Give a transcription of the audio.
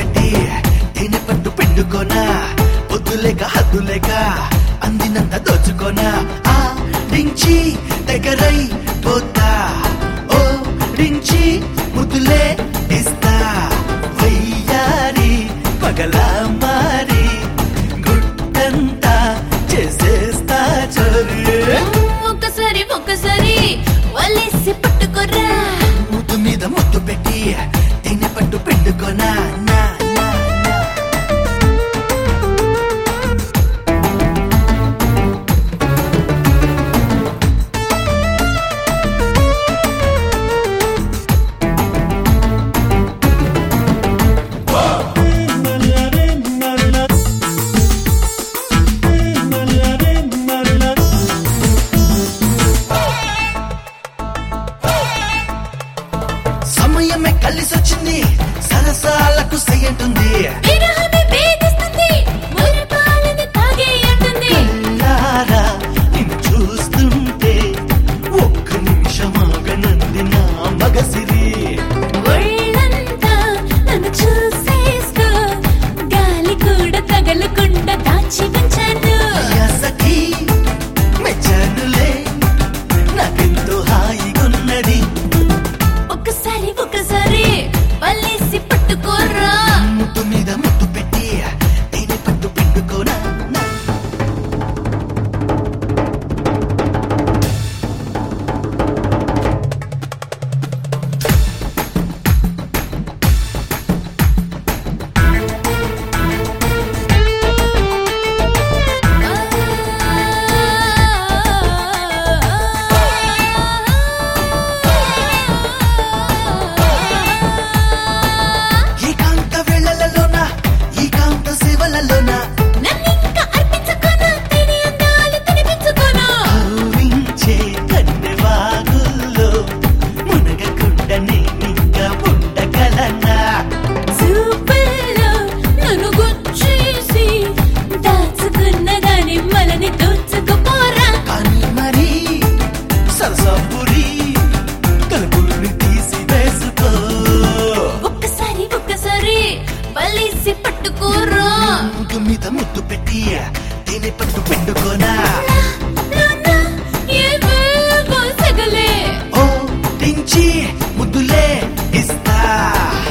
పెట్టి తేనె పట్టు పిండుకోనా పొద్దులేక హద్దులేక అందినంత దోచుకోనా ఆ రించి దగ్గరై పోతా ఓ రించి ముద్దులే ఇస్తా వయ్యారి పగలా మారి గుట్టంతా చేసేస్తా చోరీ ఒక్కసారి ఒక్కసారి వలేసి పట్టుకోరా ముద్దు మీద ముద్దు పెట్టి తేనె పట్టు పిండుకోనా నా, నా, నా. సమయమే కలిసొచ్చింది సరసాలకు సయ్యంటుంది విరహమే వేధిస్తుంది మురిపాలని తాగేయంటుంది కళ్ళారా నిన్ను చూస్తుంటే ఒక్క నిమిషమాగనంది నా మగసిరి ఒళ్ళంతా నన్ను చూసేస్తూ గాలి కూడా తగలకుండా దాచి ఉంచాను యాసకి మెచ్చానులే నాకెంతో హాయిగున్నది ఒక్కసారి ఒక్కసారి వలేసి పట్టుకోరా ముద్దు మీద ముద్దు పెట్టి తేనె పట్టు పిండుకోనా నా. ఏకాంత వేళలలోన ఏకాంత సేవలలోన నన్నింకా అర్పించుకోను తిని అందాలు తినిపించుకోను కవ్వించే కన్నెవాగుల్లో మునగకుండా నేనింకా ఉండగలనా చూపుల్లో నన్ను గుచ్చేసి దాచుకున్న దాని మలని దోచుకుపోరా కానీ మరి సరసపురి తలుపుల్ని తీసి వేసుకో ఒక్కసారి ఒక్కసారి వలేసి పట్టుకోరా ముద్దు మీద ముద్దు పెట్టి తేనె పట్టు పిండుకోనా నాన్న, ఏవేవో సగలే ఓ టించి ముద్దులే ఇస్తా